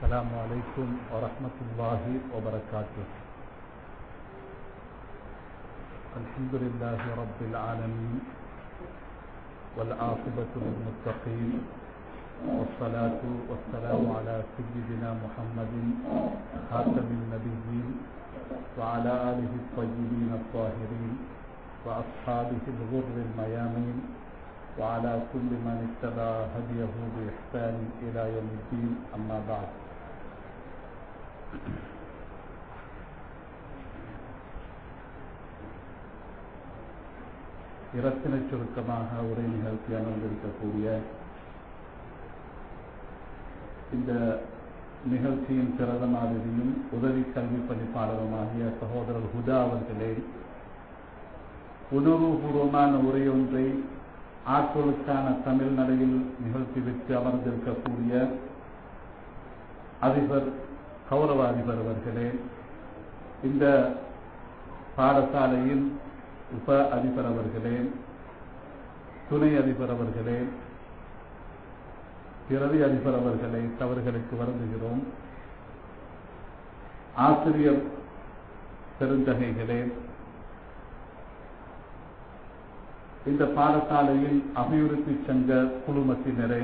السلام عليكم ورحمة الله وبركاته الحمد لله رب العالمين والعاقبة للمتقين والصلاة والسلام على سيدنا محمد خاتم النبيين وعلى آله الطيبين الطاهرين وأصحابه الغر الميامين وعلى كل من اتبع هديه بإحسان إلى يوم الدين أما بعد இரத்தின சுருக்கமாக உரை நிகழ்த்தி அமர்ந்திருக்கக்கூடிய இந்த நிகழ்ச்சியின் பிரதமாதிரியும் உதவி கல்வி பணிப்பாளருமாகிய சகோதரர் ஹுதா அவர்களே உணர்வுபூர்வமான உரையொன்றை ஆற்றலுக்கான தமிழ் நடையில் நிகழ்த்திவிட்டு அமர்ந்திருக்கக்கூடிய அதிபர் கௌரவ அதிபர் அவர்களே இந்த பாடசாலையின் உப அதிபர் அவர்களே துணை அதிபர் அவர்களே பிரதி அதிபர் அவர்களை தவறுகளுக்கு வருந்துகிறோம் ஆசிரியர் பெருந்தகைகளே இந்த பாடசாலையின் அபிவிருத்தி சங்க குழுமத்தினரே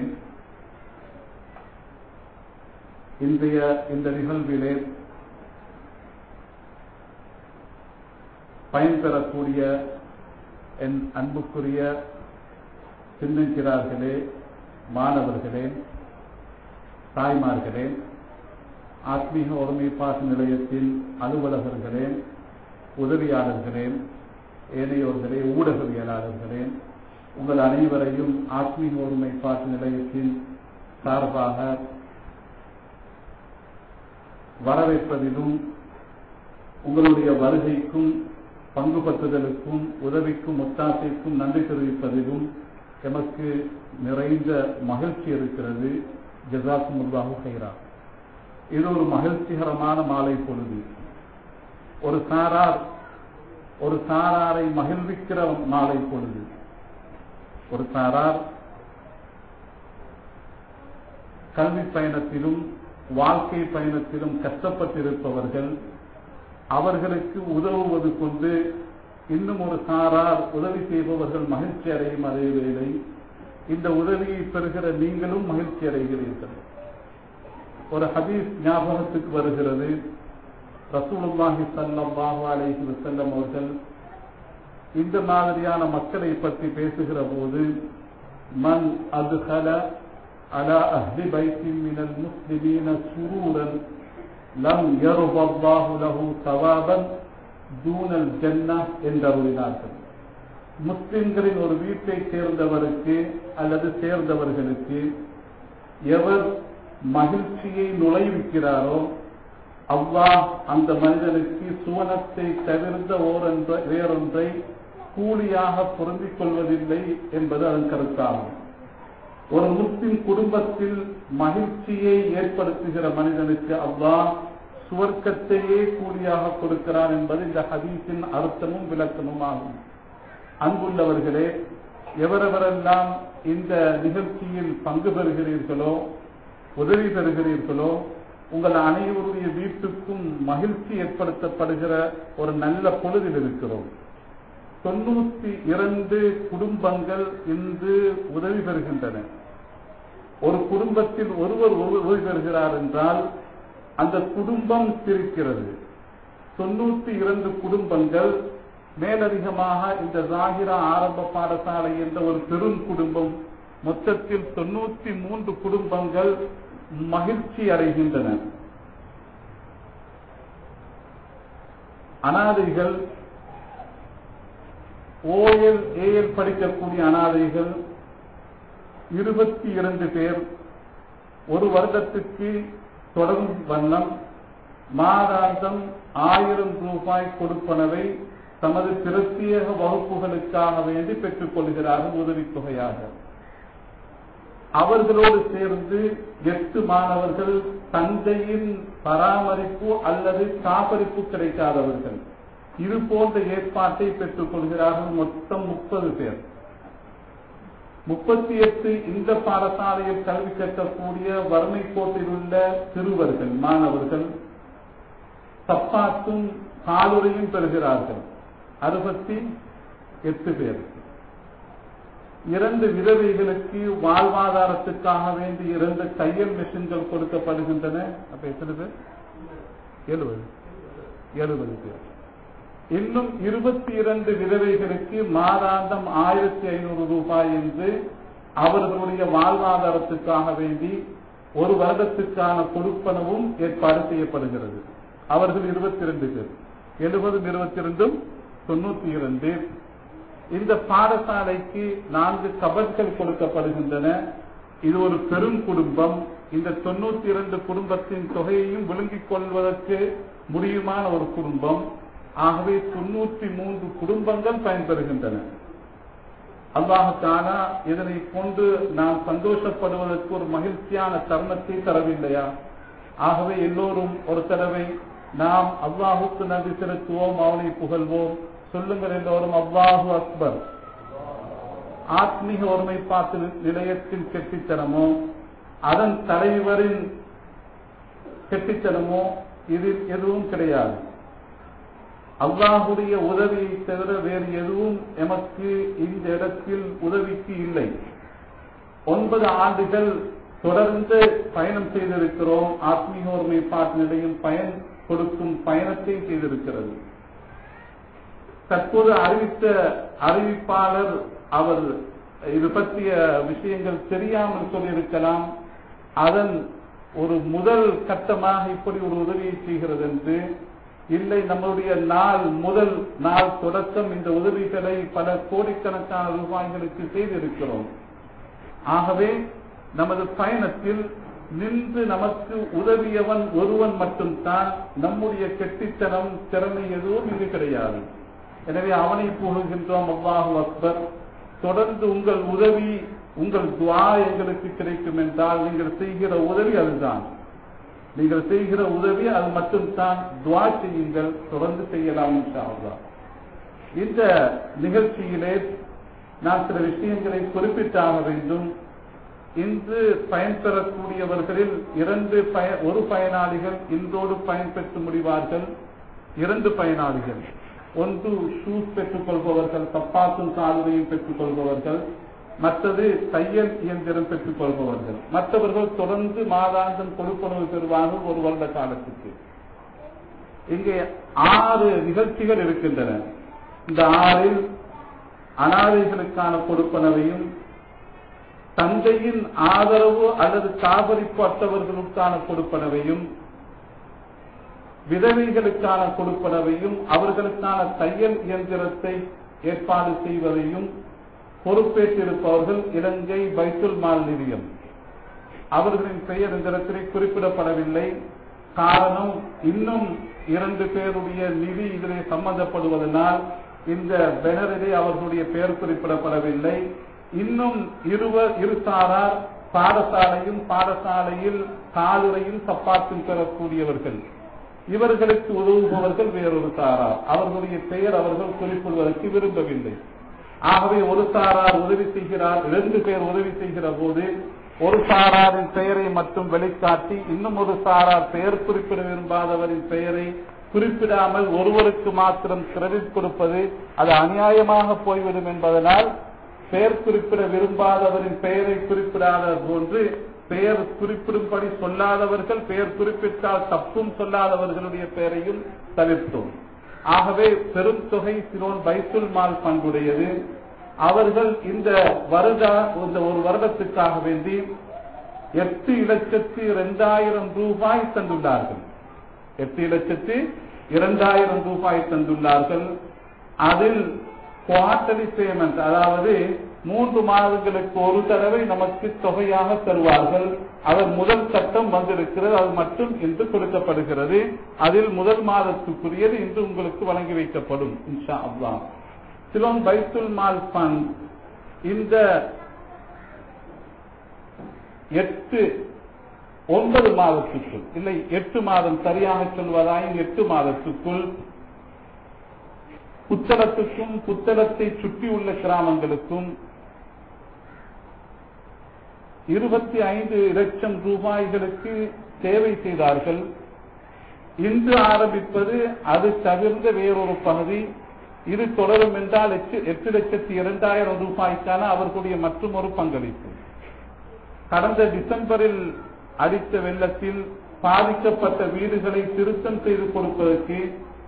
இன்றைய இந்த நிகழ்விலே பயன்பெறக்கூடிய என் அன்புக்குரிய சின்னஞ்சிறார்களே மாணவர்களே தாய்மார்களே ஆத்மீக ஒருமைப்பாட்டு நிலையத்தின் அலுவலகர்களே உதவியாளர்களே ஏனையோர்களே ஊடகவியலாளர்களே உங்கள் அனைவரையும் ஆத்மீக ஒருமைப்பாட்டு நிலையத்தின் சார்பாக வரவேற்பதிலும் உங்களுடைய வருகைக்கும் பங்கு பற்றுதலுக்கும் உதவிக்கும் ஒத்தாசைக்கும் நன்றி தெரிவிப்பதிலும் எமக்கு நிறைந்த மகிழ்ச்சி இருக்கிறது ஜசாக்கும் உருவாக செய்கிறா இது ஒரு மகிழ்ச்சிகரமான மாலை பொழுது ஒரு சாரார் ஒரு சாராரை மகிழ்விக்கிற மாலை பொழுது ஒரு சாரார் கல்வி பயணத்திலும் வாழ்க்கை பயணத்திலும் கஷ்டப்பட்டிருப்பவர்கள் அவர்களுக்கு உதவுவது கொண்டு இன்னும் ஒரு சாரார் உதவி செய்பவர்கள் மகிழ்ச்சி அடையும் அதே வேளை இந்த உதவியை பெறுகிற நீங்களும் மகிழ்ச்சி அடைகிறீர்கள் ஒரு ஹதீஸ் ஞாபகத்துக்கு வருகிறது ரசூலுல்லாஹி சல்லாஹு அலைஹி வஸல்லம் அவர்கள் இந்த மாதிரியான மக்களை பற்றி பேசுகிற போது மன் அதுகல அலா அஹ்லி பைத்தின் மினல் முஸ்லிமீன சுரூரன் லம் யருபல்லாஹு லஹு தவாபன் தூனல் ஜன்னா என்றருளினார்கள் முஸ்லிம்களின் ஒரு வீட்டை சேர்ந்தவருக்கு அல்லது சேர்ந்தவர்களுக்கு எவர் மகிழ்ச்சியை நுழைவிக்கிறாரோ அல்லாஹ் அந்த மனிதனுக்கு சுவனத்தை தவிர்ந்த ஓரொன்ற வேறொன்றை கூலியாக பொருந்திக் கொள்வதில்லை என்பது அதன் கருத்தாகும் ஒரு முஸ்லிம் குடும்பத்தில் மகிழ்ச்சியை ஏற்படுத்துகிற மனிதனுக்கு அல்லாஹ் சுவர்க்கத்தையே கூலியாக கொடுக்கிறான் என்பது இந்த ஹதீஸின் அர்த்தமும் விளக்கமும் ஆகும் அன்புள்ளவர்களே எவரெவரெல்லாம் இந்த நிகழ்ச்சியில் பங்கு பெறுகிறீர்களோ உதவி பெறுகிறீர்களோ உங்கள் அனைவருடைய வீட்டுக்கும் மகிழ்ச்சி ஏற்படுத்தப்படுகிற ஒரு நல்ல பொழுதில் இருக்கிறோம் தொண்ணூத்தி இரண்டு குடும்பங்கள் இன்று உதவி பெறுகின்றன ஒரு குடும்பத்தில் ஒருவர் உதவி பெறுகிறார் என்றால் அந்த குடும்பம் சிரிக்கிறது தொண்ணூத்தி இரண்டு குடும்பங்கள் மேலதிகமாக இந்த ஜாகிரா ஆரம்ப பாடசாலை என்ற ஒரு பெரும் குடும்பம் மொத்தத்தில் தொண்ணூத்தி மூன்று குடும்பங்கள் மகிழ்ச்சி அடைகின்றன அனாதைகள் ஓஎல் ஏஎல் படிக்கக்கூடிய அனாதைகள் இருபத்தி இரண்டு பேர் ஒரு வருடத்துக்கு தொடரும் வண்ணம் மாதாந்தம் ஆயிரம் ரூபாய் கொடுப்பனவை தமது பிரத்யேக வகுப்புகளுக்காக வேண்டி பெற்றுக் கொள்கிறார்கள் உதவித்தொகையாக அவர்களோடு சேர்ந்து எட்டு மாணவர்கள் தந்தையின் பராமரிப்பு அல்லது காப்பரிப்பு கிடைக்காதவர்கள் இது போன்ற ஏற்பாட்டை பெற்றுக் கொள்கிறார்கள் மொத்தம் முப்பது பேர் முப்பத்தி எட்டு இந்த பாடசாலையில் கல்வி கற்கக்கூடிய வறுமை கோட்டில் உள்ள சிறுவர்கள் மாணவர்கள் சப்பாத்தும் காலுரையும் பெறுகிறார்கள் அறுபத்தி எட்டு பேர் இரண்டு விதவைகளுக்கு வாழ்வாதாரத்துக்காக வேண்டி இரண்டு தையல் மிஷின்கள் கொடுக்கப்படுகின்றன அப்ப எத்தனை பேர் எழுபது எழுபது பேர் இன்னும் இருபத்தி இரண்டு விதவைகளுக்கு மாதாந்தம் ஆயிரத்தி ஐநூறு ரூபாய் என்று அவர்களுடைய வாழ்வாதாரத்துக்காக வேண்டி ஒரு வருடத்துக்கான கொடுப்பனவும் ஏற்பாடு செய்யப்படுகிறது அவர்கள் இருபத்தி இரண்டு பேர் எழுபதும் இருபத்தி இரண்டும் தொண்ணூத்தி இரண்டு இந்த பாடசாலைக்கு நான்கு கபர்கள் கொடுக்கப்படுகின்றன இது ஒரு பெரும் குடும்பம் இந்த தொண்ணூத்தி இரண்டு குடும்பத்தின் தொகையையும் விழுங்கிக் கொள்வதற்கு முடியுமான ஒரு குடும்பம் ஆகவே தொண்ணூற்றி மூன்று குடும்பங்கள் பயன்பெறுகின்றன அல்லாஹானா இதனை கொண்டு நாம் சந்தோஷப்படுவதற்கு ஒரு மகிழ்ச்சியான தருணத்தை தரவில்லையா ஆகவே எல்லோரும் ஒரு தடவை நாம் அல்லாஹுக்கு நன்றி செலுத்துவோம் அவனை புகழ்வோம் சொல்லுங்கள் எல்லோரும் அல்லாஹு அக்பர் ஆத்மீக ஒருமைப்பாட்டு நிலையத்தின் கெட்டித்தனமோ அதன் தலைவரின் கெட்டித்தனமோ இதில் எதுவும் கிடையாது அல்லாஹுடைய உதவியை தவிர வேறு எதுவும் எமக்கு இந்த இடத்தில் உதவிக்கு இல்லை ஒன்பது ஆண்டுகள் தொடர்ந்து பயணம் செய்திருக்கிறோம் ஆத்மீக ஒருமைப்பாட்டு நிலையம் பயன் கொடுக்கும் பயணத்தை செய்திருக்கிறது தற்போது அறிவித்த அறிவிப்பாளர் அவர் இது பற்றிய விஷயங்கள் தெரியாமல் சொல்லியிருக்கலாம் அதன் ஒரு முதல் கட்டமாக இப்படி ஒரு உதவியை செய்கிறது என்று இல்லை நம்மளுடைய நாள் முதல் நாள் தொடக்கம் இந்த உதவிகளை பல கோடிக்கணக்கான ரூபாய்களுக்கு செய்திருக்கிறோம் ஆகவே நமது பயணத்தில் நின்று நமக்கு உதவியவன் ஒருவன் மட்டும்தான் நம்முடைய கெட்டித்தனம் திறமை எதுவும் இங்கு கிடையாது எனவே அவனை புகழ்கின்றோம் அல்லாஹு அக்பர் தொடர்ந்து உங்கள் உதவி உங்கள் துவா எங்களுக்கு கிடைக்கும் என்றால் நீங்கள் செய்கிற உதவி அதுதான் நீங்கள் செய்கிற உதவி அது மட்டும்தான் துவா செய்யுங்கள் தொடர்ந்து செய்யலாம் இன்ஷா இந்த நிகழ்ச்சியிலே நான் சில விஷயங்களை குறிப்பிட்டாக வேண்டும் இன்று பயன்பெறக்கூடியவர்களில் இரண்டு பய ஒரு பயனாளிகள் இன்றோடு பயன்பெற்று முடிவார்கள் இரண்டு பயனாளிகள் ஒன்று ஷூஸ் பெற்றுக் கொள்பவர்கள் தப்பாத்தும் காலுரையும் பெற்றுக் கொள்பவர்கள் மற்றது தையல் இயந்திரம் பெற்றுக் கொள்பவர்கள் மற்றவர்கள் தொடர்ந்து மாதாந்தம் கொடுப்பனவு பெறுவார்கள் ஒரு வருட காலத்துக்கு இங்கே ஆறு நிகழ்ச்சிகள் இருக்கின்றன இந்த ஆறில் அனாதைகளுக்கான கொடுப்பனவையும் தந்தையின் ஆதரவு அல்லது காபரிப்பு அற்றவர்களுக்கான கொடுப்பனவையும் விதவைகளுக்கான கொடுப்பனவையும் அவர்களுக்கான தையல் இயந்திரத்தை ஏற்பாடு செய்வதையும் பொறுப்பேற்றிருப்பவர்கள் இலங்கை பைத்துல் மால் நிதியம் அவர்களின் பெயர் இந்த இடத்திலே குறிப்பிடப்படவில்லை காரணம் இன்னும் இரண்டு பேருடைய நிதி இதிலே சம்பந்தப்படுவதனால் இந்த பெனரிலே அவர்களுடைய பெயர் குறிப்பிடப்படவில்லை இன்னும் இருவர் இருசாரார் பாடசாலையும் பாடசாலையில் காலுரையும் சப்பாத்தும் பெறக்கூடியவர்கள் இவர்களுக்கு உதவுபவர்கள் வேறொரு சாரார் அவர்களுடைய பெயர் அவர்கள் குறிப்பிடுவதற்கு விரும்பவில்லை ஆகவே ஒரு சாரார் உதவி செய்கிறார் இரண்டு பேர் உதவி செய்கிற போது ஒரு சாராரின் பெயரை மட்டும் வெளிக்காட்டி இன்னும் ஒரு சாரார் பெயர் குறிப்பிட விரும்பாதவரின் பெயரை குறிப்பிடாமல் ஒருவருக்கு மாத்திரம் கிரெடிட் கொடுப்பது அது அநியாயமாக போய்விடும் என்பதனால் பெயர் குறிப்பிட விரும்பாதவரின் பெயரை குறிப்பிடாத போன்று பெயர் குறிப்பிடும்படி சொல்லாதவர்கள் பெயர் குறிப்பிட்டால் தப்பும் சொல்லாதவர்களுடைய பெயரையும் தவிர்த்தோம் ஆகவே பெரும் தொகை சிலோன் பைத்துல் மால் பண்புடையது அவர்கள் இந்த வருட இந்த ஒரு வருடத்துக்காக வேண்டி எட்டு லட்சத்து இரண்டாயிரம் ரூபாய் தந்துள்ளார்கள் எட்டு லட்சத்து இரண்டாயிரம் ரூபாய் தந்துள்ளார்கள் அதில் குவார்டர்லி பேமெண்ட் அதாவது மூன்று மாதங்களுக்கு ஒரு தடவை நமக்கு தொகையாக தருவார்கள் அதன் முதல் சட்டம் வந்திருக்கிறது அது மட்டும் இன்று கொடுக்கப்படுகிறது அதில் முதல் மாதத்துக்குரியது இன்று உங்களுக்கு வழங்கி வைக்கப்படும் இன்ஷா அல்லா சிலோன் பைத்துல் மால் பண்ட் இந்த எட்டு ஒன்பது மாதத்துக்குள் இல்லை எட்டு மாதம் சரியாக சொல்வதாயின் எட்டு மாதத்துக்குள் புத்தளத்துக்கும் புத்தளத்தை சுற்றியுள்ள கிராமங்களுக்கும் இருபத்தி ஐந்து லட்சம் ரூபாய்களுக்கு சேவை செய்தார்கள் இன்று ஆரம்பிப்பது அது தவிர்ந்த வேறொரு பகுதி இது தொடரும் என்றால் எட்டு எட்டு லட்சத்தி இரண்டாயிரம் ரூபாய்க்கான அவர்களுடைய மற்றும் ஒரு பங்களிப்பு கடந்த டிசம்பரில் அடித்த வெள்ளத்தில் பாதிக்கப்பட்ட வீடுகளை திருத்தம் செய்து கொடுப்பதற்கு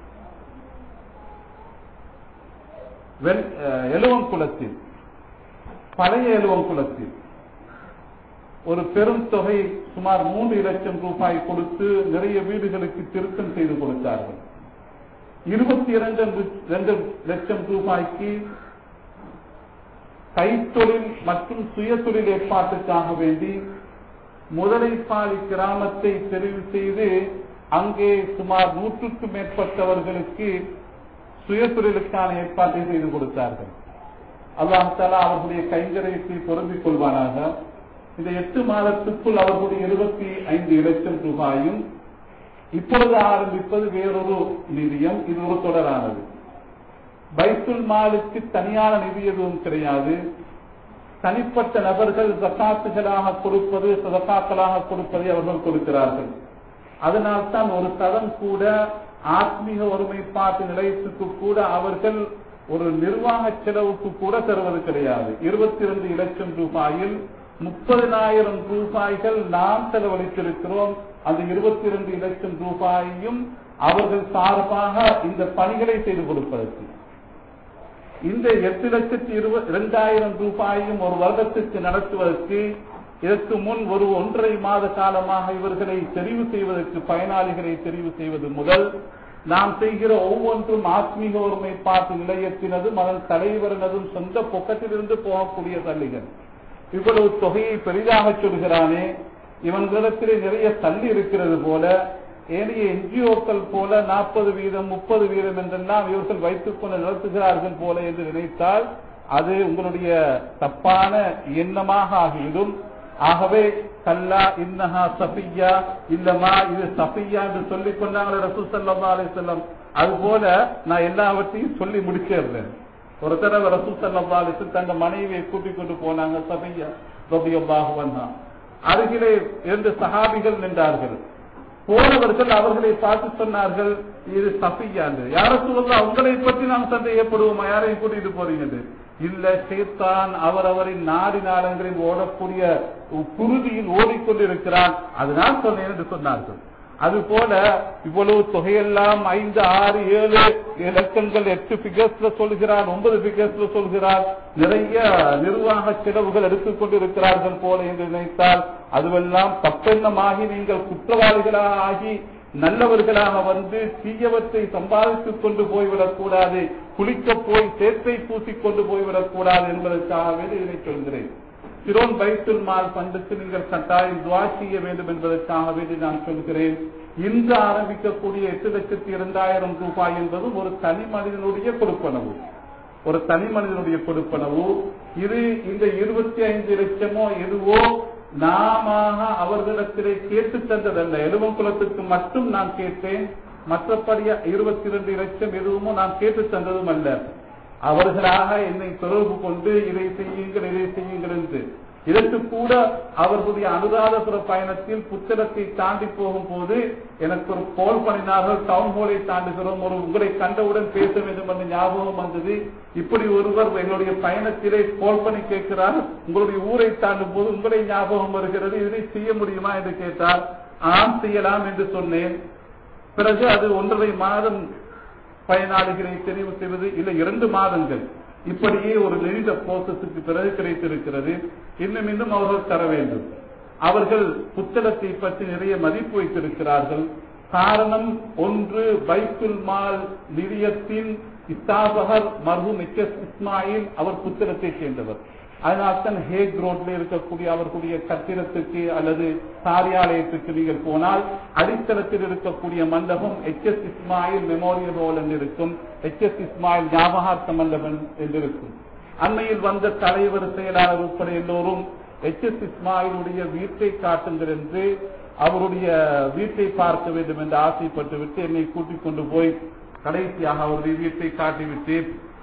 எலுவங்குளத்தில் பழைய எலுவங்குளத்தில் ஒரு பெரும் தொகை சுமார் மூன்று லட்சம் ரூபாய் கொடுத்து நிறைய வீடுகளுக்கு திருத்தம் செய்து கொடுத்தார்கள் இருபத்தி இரண்டு இரண்டு லட்சம் ரூபாய்க்கு கைத்தொழில் மற்றும் சுயதொழில் ஏற்பாட்டுக்காக வேண்டி முதலைப்பாடி கிராமத்தை தெரிவு செய்து அங்கே சுமார் நூற்றுக்கும் மேற்பட்டவர்களுக்கு சுயதொழிலுக்கான ஏற்பாட்டை செய்து கொடுத்தார்கள் அல்லாஹாலா அவர்களுடைய கைங்கரியத்தை பொருந்திக் கொள்வானாக இந்த எட்டு மாதத்துக்குள் அவர்களுடைய இருபத்தி ஐந்து லட்சம் ரூபாயும் இப்பொழுது ஆரம்பிப்பது வேறொரு நிதியம் இது ஒரு தொடரானது பைத்துல் மாலுக்கு தனியான நிதி எதுவும் கிடையாது தனிப்பட்ட நபர்கள் ஜக்காத்துகளாக கொடுப்பது சதக்காக்களாக கொடுப்பதை அவர்கள் கொடுக்கிறார்கள் அதனால்தான் ஒரு தரம் கூட ஆத்மீக ஒருமைப்பாட்டு நிலையத்துக்கு கூட அவர்கள் ஒரு நிர்வாக செலவுக்கு கூட தருவது கிடையாது இருபத்தி இரண்டு லட்சம் ரூபாயில் முப்பதினாயிரம் ரூபாய்கள் நாம் செலவழித்திருக்கிறோம் அந்த இருபத்தி இரண்டு லட்சம் ரூபாயையும் அவர்கள் சார்பாக இந்த பணிகளை செய்து கொடுப்பதற்கு இந்த எட்டு லட்சத்தி இருபது இரண்டாயிரம் ரூபாயும் ஒரு வருடத்திற்கு நடத்துவதற்கு இதற்கு முன் ஒரு ஒன்றரை மாத காலமாக இவர்களை தெரிவு செய்வதற்கு பயனாளிகளை தெரிவு செய்வது முதல் நாம் செய்கிற ஒவ்வொன்றும் ஆத்மீக ஒருமைப்பாட்டு நிலையத்தினதும் அதன் தலைவரினதும் சொந்த பொக்கத்திலிருந்து போகக்கூடிய தள்ளிகள் இவ்வளவு தொகையை பெரிதாக சொல்கிறானே இவங்களிடத்திலே நிறைய தள்ளி இருக்கிறது போல ஏனைய என்ஜிஓக்கள் போல நாற்பது வீதம் முப்பது வீதம் என்றெல்லாம் இவர்கள் வைத்துக் கொண்டு நடத்துகிறார்கள் போல என்று நினைத்தால் அது உங்களுடைய தப்பான எண்ணமாக ஆகிவிடும் ஆகவே கல்லா இன்னஹா சஃபியா இல்லமா இது சஃபியா என்று சொல்லிக் கொண்டாங்க ரசூல் சல்லா அலி செல்லம் அது போல நான் எல்லாவற்றையும் சொல்லி முடிச்சிடுறேன் ஒரு தடவை ரசூல் சல்லா அலி தங்க மனைவியை கூட்டிக் கொண்டு போனாங்க சஃபியா ரபியல்லாஹு வந்தா அருகிலே இரண்டு சஹாபிகள் நின்றார்கள் போனவர்கள் அவர்களை பார்த்து சொன்னார்கள் இது சஃபியா என்று யார சொல்லுங்க உங்களை பற்றி நாம் சந்தேகப்படுவோமா யாரையும் கூட்டிட்டு போறீங்க இல்ல சேத்தான் அவர் அவரின் நாடி நாளங்களில் ஓடக்கூடிய குருதியில் ஓடிக்கொண்டிருக்கிறான் அதனால் சொன்னேன் என்று சொன்னார்கள் அது போல இவ்வளவு தொகையெல்லாம் ஐந்து ஆறு ஏழு இலக்கங்கள் எட்டு பிகர்ஸ்ல சொல்கிறார் ஒன்பது பிகர்ஸ்ல சொல்கிறார் நிறைய நிர்வாக செலவுகள் எடுத்துக் கொண்டிருக்கிறார்கள் போல என்று நினைத்தால் அதுவெல்லாம் தப்பெண்ணமாகி நீங்கள் குற்றவாளிகளாக ஆகி நல்லவர்களாக வந்து தீயவற்றை சம்பாதித்துக் கொண்டு போய்விடக் கூடாது குளிக்க போய் சேற்றை பூசிக் கொண்டு போய்விடக் கூடாது என்பதற்காகவே இதனை சொல்கிறேன் சிரோன் பைத்துல் மால் பண்டுக்கு நீங்கள் கட்டாயம் துவா செய்ய வேண்டும் என்பதற்காக வேண்டி நான் சொல்கிறேன் இன்று ஆரம்பிக்கக்கூடிய எட்டு லட்சத்தி இரண்டாயிரம் ரூபாய் என்பதும் ஒரு தனி மனிதனுடைய கொடுப்பனவு ஒரு தனி மனிதனுடைய கொடுப்பனவு இது இந்த இருபத்தி ஐந்து லட்சமோ எதுவோ நாம அவர்களிடத்திலே கேட்டு தந்ததல்ல எலுவங்குளத்துக்கு மட்டும் நான் கேட்டேன் மற்றபடி இருபத்தி இரண்டு லட்சம் எதுவுமோ நான் கேட்டு தந்ததும் அல்ல அவர்களாக என்னை தொடர்பு கொண்டு இதை செய்யுங்கள் இதை செய்யுங்கள் என்று இதற்கு கூட அவர்களுடைய அனுராதபுர பயணத்தில் புத்தகத்தை தாண்டி போகும் போது எனக்கு ஒரு கோல் பண்ணினார்கள் டவுன் ஹாலை தாண்டுகிறோம் ஒரு உங்களை கண்டவுடன் பேச வேண்டும் என்ற ஞாபகம் வந்தது இப்படி ஒருவர் எங்களுடைய பயணத்திலே கோல் பண்ணி கேட்கிறார் உங்களுடைய ஊரை தாண்டும் போது உங்களை ஞாபகம் வருகிறது இதனை செய்ய முடியுமா என்று கேட்டார் ஆம் செய்யலாம் என்று சொன்னேன் பிறகு அது ஒன்றரை மாதம் பயனாளிகளை தெரிவு செய்வது இல்லை இரண்டு மாதங்கள் இப்படியே ஒரு நெறித போசத்துக்கு பிறகு கிடைத்திருக்கிறது இன்னும் இன்னும் அவர்கள் தர வேண்டும் அவர்கள் புத்தகத்தை பற்றி நிறைய மதிப்பு வைத்திருக்கிறார்கள் காரணம் ஒன்று பைத்துல் மால் நிதியத்தின் இஸ்தாபகர் மர்ஹூம் இஸ்மாயில் அவர் புத்தகத்தை சேர்ந்தவர் அதனால்தான் ஹேக் ரோட்ல இருக்கக்கூடிய அவர்களுடைய கட்டிடத்துக்கு அல்லது காரியாலயத்துக்கு நீங்கள் போனால் அடித்தளத்தில் இருக்கக்கூடிய மண்டபம் H S Ismail memorial hall என்று இருக்கும் எச் எஸ் இஸ்மாயில் ஞாபகார்த்த மண்டபம் என்று இருக்கும் அண்மையில் வந்த தலைவர் செயலாளர் உட்பட எல்லோரும் எச் எஸ் இஸ்மாயிலுடைய வீட்டை காட்டுங்கள் என்று அவருடைய வீட்டை பார்க்க வேண்டும் என்று ஆசைப்பட்டு விட்டு என்னை கூட்டிக் கொண்டு போய் கடைசியாக அவருடைய வீட்டை காட்டிவிட்டு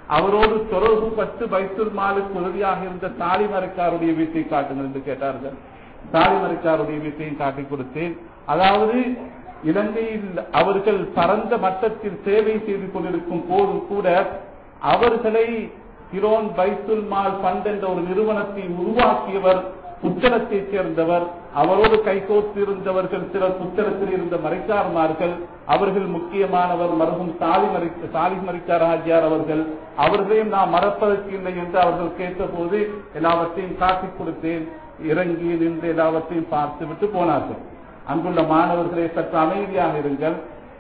அவரோடு தொடர்பு பட்டு பைத்துல் மாலுக்கு உதவியாக இருந்த தாலிமரைக்காருடைய வீட்டை காட்டுங்கள் என்று கேட்டார்கள் தாலிமரைக்காருடைய வீட்டையும் காட்டிக் கொடுத்தேன் அதாவது இலங்கையில் அவர்கள் பரந்த மட்டத்தில் சேவை செய்து கொண்டிருக்கும் போதும் கூட அவர்களை கிரோன் பைத்துல் மால் பண்ட் என்ற ஒரு நிறுவனத்தை உருவாக்கியவர் புத்தளத்தைச் சேர்ந்தவர் அவரோடு கைகோர்த்து இருந்தவர்கள் சிலர் புத்தளத்தில் இருந்த மறைக்கார்மார்கள் அவர்கள் முக்கியமானவர் மருகும் சாலி மறை சாலி மறைக்கார் ஆகியார் அவர்கள் அவர்களையும் நான் மறப்பதற்கு இல்லை என்று அவர்கள் கேட்டபோது எல்லாவற்றையும் காட்டிக் கொடுத்தேன் இறங்கி நின்று எல்லாவற்றையும் பார்த்து விட்டு போனார்கள் அங்குள்ள மாணவர்களே சற்று அமைதியாக இருங்கள்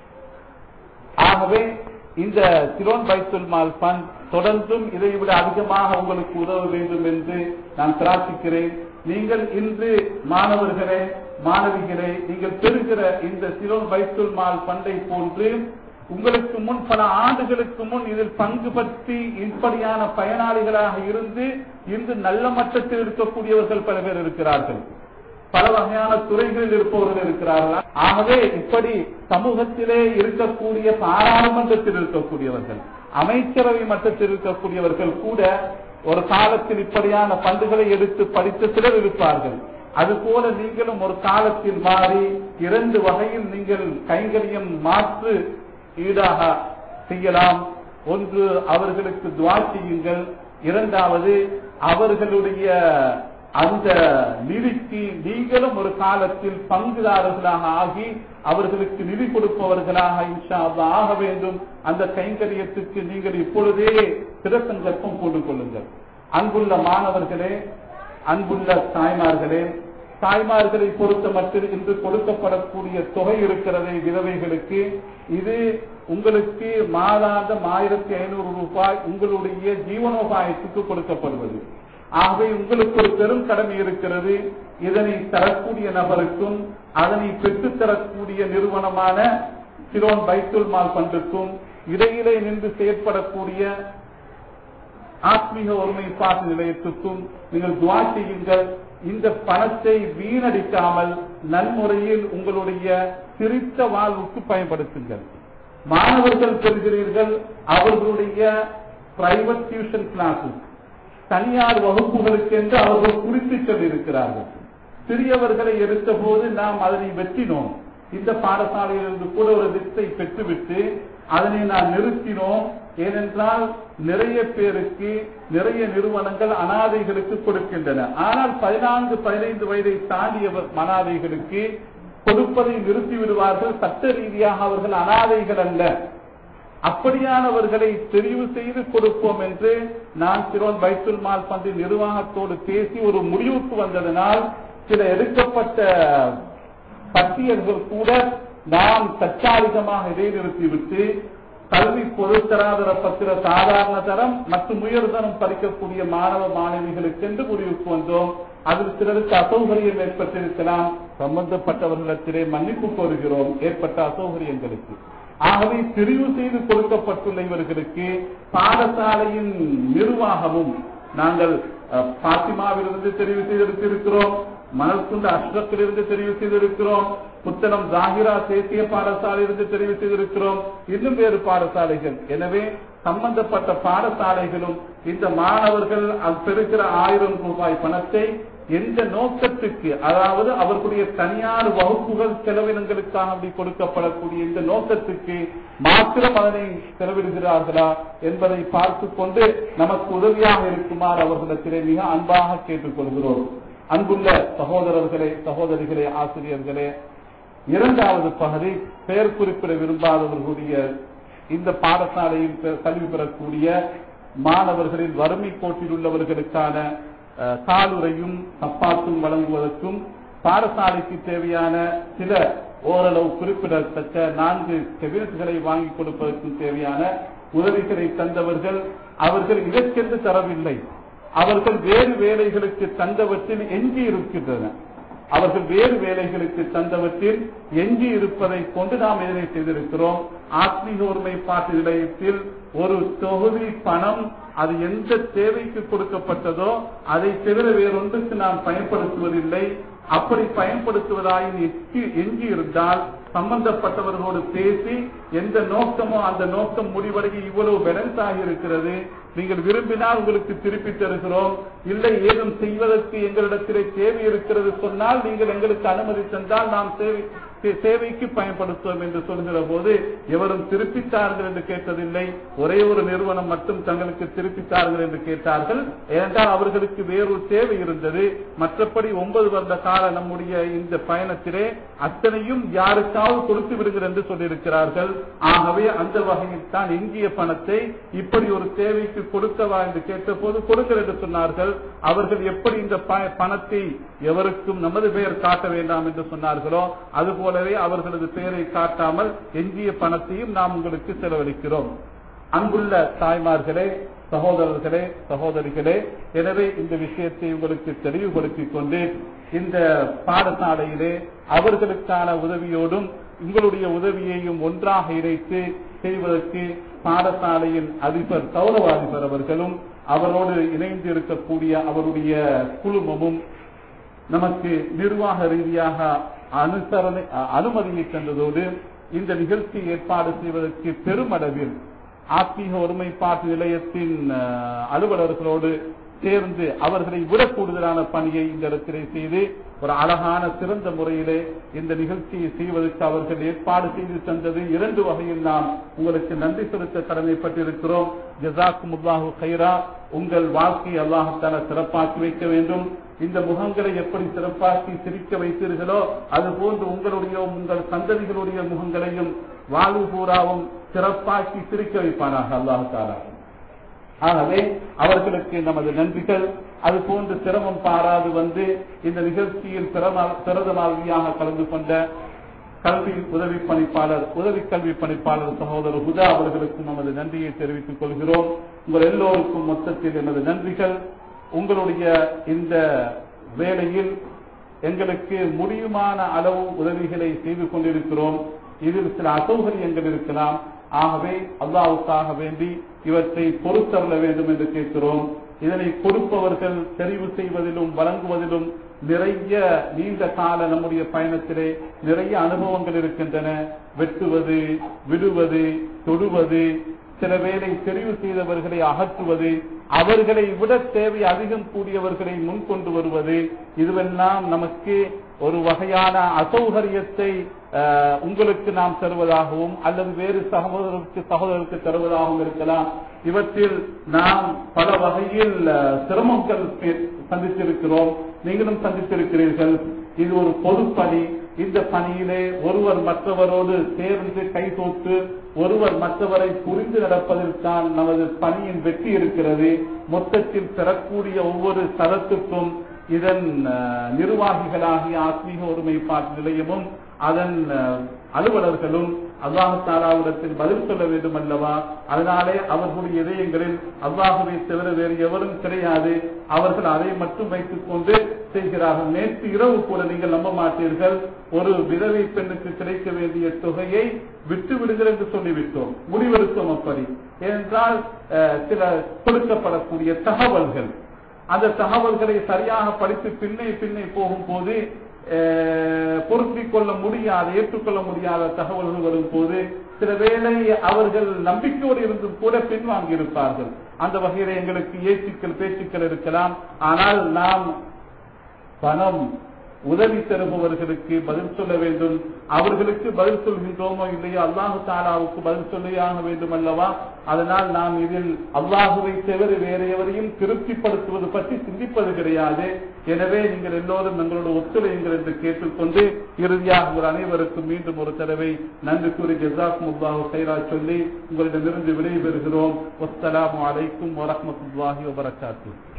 ஆகவே இந்த சிரோன் பைத்துல் மால் பண்ட் தொடர்ந்தும் இதைவிட அதிகமாக உங்களுக்கு உதவ வேண்டும் என்று நான் பிரார்த்திக்கிறேன் நீங்கள் இன்று மாணவர்களே மாணவிகளே நீங்கள் பெறுகிற இந்த சிரோன் பைத்துல் மால் பண்டை போன்று உங்களுக்கு முன் பல ஆண்டுகளுக்கு முன் இதில் பங்கு பற்றி இப்படியான பயனாளிகளாக இருந்து இன்று நல்ல மட்டத்தில் இருக்கக்கூடியவர்கள் பல பேர் இருக்கிறார்கள் பல வகையான துறைகளில் இருப்பவர்கள் இருக்கிறார்கள் ஆகவே இப்படி சமூகத்திலே இருக்கக்கூடிய பாராளுமன்றத்தில் இருக்கக்கூடியவர்கள் அமைச்சரவை மட்டத்தில் இருக்கக்கூடியவர்கள் கூட ஒரு காலத்தில் இப்படியான பந்துகளை எடுத்து படித்த சிலர் இருப்பார்கள் அதுபோல நீங்களும் ஒரு காலத்தில் மாறி இரண்டு வகையில் நீங்கள் கைங்கரியம் மாற்று ஈடாக செய்யலாம் ஒன்று அவர்களுக்கு துவா செய்யுங்கள் இரண்டாவது அவர்களுடைய அந்த நிதிக்கு நீங்களும் ஒரு காலத்தில் பங்குதாரர்களாக ஆகி அவர்களுக்கு நிதி கொடுப்பவர்களாக இன்ஷா அல்லாஹ் ஆக வேண்டும் அந்த கைங்கரியத்துக்கு நீங்கள் இப்பொழுதே சிறசங்கற்பம் கொண்டு கொள்ளுங்கள் அன்புள்ள மாணவர்களே அன்புள்ள தாய்மார்களே தாய்மார்களை பொறுத்த மட்டும் இன்று கொடுக்கப்படக்கூடிய தொகை இருக்கிறதே விதவைகளுக்கு இது உங்களுக்கு மாதாந்தம் ஆயிரத்தி ஐநூறு ரூபாய் உங்களுடைய ஜீவனோபாயத்துக்கு கொடுக்கப்படுவது ஆகவே உங்களுக்கு ஒரு பெரும் கடமை இருக்கிறது இதனை தரக்கூடிய நபருக்கும் அதனை பெற்றுத்தரக்கூடிய நிறுவனமான சிலோன் பைத்துல் மால் பண்டுக்கும் இடையிலே நின்று செயற்படக்கூடிய ஆத்மீக ஒருமைப்பாட்டு நிலையத்துக்கும் நீங்கள் துவா செய்யுங்கள் இந்த பணத்தை வீணடிக்காமல் நன்முறையில் உங்களுடைய சிரித்த வாழ்வுக்கு பயன்படுத்துங்கள் மாணவர்கள் பெறுகிறீர்கள் அவர்களுடைய பிரைவேட் டியூஷன் கிளாஸஸ் தனியார் வகுப்புகளுக்கு என்று அவர்கள் குறித்து சொல்லியிருக்கிறார்கள் சிறியவர்களை எடுத்த போது நாம் அதனை வெற்றினோம் இந்த பாடசாலையிலிருந்து கூட ஒரு வித்தை பெற்றுவிட்டு அதனை நான் நிறுத்தினோம் ஏனென்றால் நிறைய பேருக்கு நிறைய நிறுவனங்கள் அனாதைகளுக்கு கொடுக்கின்றன ஆனால் பதினான்கு பதினைந்து வயதை தாண்டிய அனாதைகளுக்கு கொடுப்பதை நிறுத்தி விடுவார்கள் சட்ட ரீதியாக அவர்கள் அனாதைகள் அல்ல அப்படியானவர்களை தெரிவு செய்து கொடுப்போம் என்று நான் சிரோன் பைத்துல் மால் பந்தி நிர்வாகத்தோடு பேசி ஒரு முடிவுக்கு வந்ததனால் சில எடுக்கப்பட்ட பட்டியல்கள் கூட நாம் தற்காலிகமாக இடைநிறுத்திவிட்டு கல்வி பொதுத்தராதர பத்திர சாதாரண தரம் மற்றும் உயர்தரம் படிக்கக்கூடிய மாணவ மாணவிகளுக்கு என்று முடிவுக்கு வந்தோம் அதில் சிலருக்கு அசௌகரியம் ஏற்பட்டிருக்கலாம் சம்பந்தப்பட்டவர்களிடத்திலே மன்னிப்பு கோருகிறோம் ஏற்பட்ட அசௌகரியங்களுக்கு ஆகவே தெரிவு செய்து கொடுக்கப்பட்டுள்ள இவர்களுக்கு பாடசாலையின் நிர்வாகமும் நாங்கள் பாத்திமாவிலிருந்து தெரிவு செய்திருக்கிறோம் மணல்குண்டு அஷ்ரத்திலிருந்து தெரிவு செய்திருக்கிறோம் புத்தனம் ஜாகிரா தேசிய பாடசாலையிலிருந்து தெரிவு செய்திருக்கிறோம் இன்னும் வேறு பாடசாலைகள் எனவே சம்பந்தப்பட்ட பாடசாலைகளும் இந்த மாணவர்கள் பெறுகிற ஆயிரம் ரூபாய் பணத்தை எந்த நோக்கத்துக்கு அதாவது அவர்களுடைய தனியார் வகுப்புகள் செலவினங்களுக்காக அப்படி கொடுக்கப்படக்கூடிய இந்த நோக்கத்துக்கு மாத்திரம் அதனை செலவிடுகிறார்களா என்பதை பார்த்து கொண்டு நமக்கு உதவியாக இருக்குமாறு அவர்களிடத்திலே மிக அன்பாக கேட்டுக்கொள்கிறோம் அன்புள்ள சகோதரர்களே சகோதரிகளே ஆசிரியர்களே இரண்டாவது பகுதி பெயர் குறிப்பிட விரும்பாதவர்களுடைய இந்த பாடசாலையில் கல்வி பெறக்கூடிய மாணவர்களின் வறுமை கோட்டில் உள்ளவர்களுக்கான காலுரையும் சப்பாத்தும் வழங்குவதற்கும் பாடசாலைக்கு தேவையான சில ஓரளவு குறிப்பிடத்தக்க நான்கு கெபினட்டுகளை வாங்கி கொடுப்பதற்கும் தேவையான உதவிகளை தந்தவர்கள் அவர்கள் இதற்கென்று தரவில்லை அவர்கள் வேறு வேலைகளுக்கு தந்தவற்றில் எஞ்சி இருக்கின்றன அவர்கள் வேறு வேலைகளுக்கு தந்தவற்றில் எஞ்சி இருப்பதை கொண்டு நாம் இதனை செய்திருக்கிறோம் ஆத்மீக ஒருமைப்பாட்டு நிலையத்தில் ஒரு தொகுதி பணம் அது எந்த தேவைக்கு கொடுக்கப்பட்டதோ அதை தவிர வேறொன்றுக்கு நாம் பயன்படுத்துவதில்லை அப்படி பயன்படுத்துவதாயின் எஞ்சி இருந்தால் சம்பந்தப்பட்டவர்களோடு பேசி எந்த நோக்கமோ அந்த நோக்கம் முடிவடைய இவ்வளவு பேலன்ஸ் ஆகி இருக்கிறது நீங்கள் விரும்பினால் உங்களுக்கு திருப்பி தருகிறோம் இல்லை ஏதும் செய்வதற்கு எங்களிடத்திலே தேவை இருக்கிறது சொன்னால் நீங்கள் எங்களுக்கு அனுமதி தந்தால் நாம் சேவை சே- சேவைக்கு பயன்படுத்துவோம் என்று சொல்கிற போது எவரும் திருப்பித்தார்கள் என்று கேட்டதில்லை ஒரே ஒரு நிறுவனம் மட்டும் தங்களுக்கு திருப்பித்தார்கள் என்று கேட்டார்கள் ஏனென்றால் அவர்களுக்கு வேறொரு தேவை இருந்தது மற்றபடி ஒன்பது வருட கால நம்முடைய இந்த பயணத்திலே அத்தனையும் யாருக்காவது கொடுத்து விடுங்கள் என்று சொல்லியிருக்கிறார்கள் ஆகவே அந்த வகையில் தான் எஞ்சிய பணத்தை இப்படி ஒரு தேவைக்கு கொடுக்கவா என்று கேட்டபோது கொடுங்கள் என்று சொன்னார்கள் அவர்கள் எப்படி இந்த ப- பணத்தை எவருக்கும் நமது பெயர் காட்ட வேண்டாம் என்று சொன்னார்களோ அதுபோலவே அவர்களது பெயரை காட்டாமல் எஞ்சிய பணத்தையும் நாம் உங்களுக்கு செலவழிக்கிறோம் அன்புள்ள தாய்மார்களே சகோதரர்களே சகோதரிகளே எனவே இந்த விஷயத்தை உங்களுக்கு தெளிவுபடுத்திக் கொண்டு இந்த பாடசாலையிலே அவர்களுக்கான உதவியோடும் உங்களுடைய உதவியையும் ஒன்றாக இணைத்து செய்வதற்கு பாடசாலையின் அதிபர் கௌரவ அதிபர் அவர்களும் அவரோடு இணைந்து இருக்கக்கூடிய அவருடைய குழுமமும் நமக்கு நிர்வாக ரீதியாக அனுசரணை அ- அனுமதியை தந்ததோடு இந்த நிகழ்ச்சி ஏற்பாடு செய்வதற்கு பெருமளவில் ஆத்மீக ஒருமைப்பாட்டு நிலையத்தின் அஹ், அலுவலர்களோடு சேர்ந்து அவர்களை விட கூடுதலான பணியை இந்த இடத்திலே செய்து ஒரு அழகான சிறந்த முறையிலே இந்த நிகழ்ச்சியை செய்வதற்கு அவர்கள் ஏற்பாடு செய்து தந்தது இரண்டு வகையில் நாம் உங்களுக்கு நன்றி செலுத்த கடமைப்பட்டிருக்கிறோம் ஜசாக்கு முல்லாஹு கைரா உங்கள் வாழ்க்கையை அல்லாஹத்தால சிறப்பாக்கி வைக்க வேண்டும் இந்த முகங்களை எப்படி சிறப்பாக்கி சிரிக்க வைத்தீர்களோ அதுபோன்று உங்களுடைய உங்கள் சந்ததிகளுடைய முகங்களையும் வாழ்வு பூராவும் சிறப்பாக்கி சிரிக்க வைப்பானாக அல்லாஹாலா ஆகவே அவர்களுக்கு நமது நன்றிகள் அது போன்று சிரமம் பாராது வந்து இந்த நிகழ்ச்சியில் பிரம- பிரதமாவியாக கலந்து கொண்ட கல்வி உதவி பணிப்பாளர் உதவி கல்வி பணிப்பாளர் சகோதரர் ஹுதா அவர்களுக்கும் நமது நன்றியை தெரிவித்துக் கொள்கிறோம் உங்கள் எல்லோருக்கும் மொத்தத்தில் எனது நன்றிகள் உங்களுடைய இந்த வேளையில் எங்களுக்கு முடியுமான அளவு உதவிகளை செய்து கொண்டிருக்கிறோம் இதில் சில அசௌகரியங்கள் இருக்கலாம் ஆகவே அல்லாவுக்காக வேண்டி இவற்றை பொறுத்தருள வேண்டும் என்று கேட்கிறோம் இதனை கொடுப்பவர்கள் தெரிவு செய்வதிலும் வழங்குவதிலும் நிறைய நீண்ட கால நம்முடைய பயணத்திலே நிறைய அனுபவங்கள் இருக்கின்றன வெட்டுவது விடுவது தொடுவது சில வேளை தெரிவு செய்தவர்களை அகற்றுவது அவர்களை விட தேவை அதிகம் கூடியவர்களை முன்கொண்டு வருவது இதுவெல்லாம் நமக்கு ஒரு வகையான அசௌகரியத்தை அஹ், உங்களுக்கு நாம் தருவதாகவும் அல்லது வேறு சகோதரருக்கு சகோதரருக்கு தருவதாகவும் இருக்கலாம் இவற்றில் நாம் பல வகையில் அஹ், சிரமங்கள் பே- சந்தித்திருக்கிறோம் நீங்களும் சந்தித்திருக்கிறீர்கள் இது ஒரு பொது பணி இந்த பணியிலே ஒருவர் மற்றவரோடு சேர்ந்து கைதோத்து ஒருவர் மற்றவரை புரிந்து நடப்பதில் தான் நமது பணியின் வெற்றி இருக்கிறது மொத்தத்தில் பெறக்கூடிய ஒவ்வொரு தளத்துக்கும் இதன் அஹ், நிர்வாகிகளாகிய ஆத்மீக ஒருமைப்பாட்டு நிலையமும் அதன் அஹ், அலுவலர்களும் அல்லாஹாலாவிடத்தில் பதில் சொல்ல வேண்டும் அல்லவா அதனாலே அவர்களுடைய இதயங்களில் அல்லாஹுவை தவிர வேறு எவரும் கிடையாது அவர்கள் அதை மட்டும் வைத்துக் கொண்டு செய்கிறார்கள் நேற்று இரவு கூட நீங்கள் நம்ப மாட்டீர்கள் ஒரு விதவை பெண்ணுக்கு கிடைக்க வேண்டிய தொகையை விட்டு விடுங்கள் என்று சொல்லிவிட்டோம் முடிவெடுத்தோம் அப்படி ஏனென்றால் அஹ், சில கொடுக்கப்படக்கூடிய தகவல்கள் அந்த தகவல்களை சரியாக படித்து பின்னே பின்னே போகும்போது அஹ், பொருத்திக் கொள்ள முடியாத ஏற்றுக்கொள்ள முடியாத தகவல்கள் வரும்போது சில வேளை அவர்கள் நம்பிக்கையோடு இருந்தும் கூட பின்வாங்கி இருப்பார்கள் அந்த வகையில் எங்களுக்கு ஏச்சுக்கள் பேச்சுக்கள் இருக்கலாம் ஆனால் நாம் பணம் உதவி தருபவர்களுக்கு பதில் சொல்ல வேண்டும் அவர்களுக்கு பதில் சொல்கின்றோமோ இல்லையோ அல்லாஹு தாலாவுக்கு பதில் சொல்லியாக வேண்டும் அல்லவா அதனால் நாம் இதில் அல்லாஹுவை தவிர வேற எவரையும் திருப்திப்படுத்துவது பற்றி சிந்திப்பது கிடையாது எனவே நீங்கள் எல்லோரும் எங்களோட ஒத்துழையுங்கள் என்று கேட்டுக்கொண்டு இறுதியாக உங்கள் அனைவருக்கும் மீண்டும் ஒரு தடவை நன்றி கூறி ஜசாக் முல்லாஹு சைரா சொல்லி உங்களிடமிருந்து விடைபெறுகிறோம் வஸ்ஸலாமு அலைக்கும் வரஹ்மத்துல்லாஹி வபரகாத்துஹு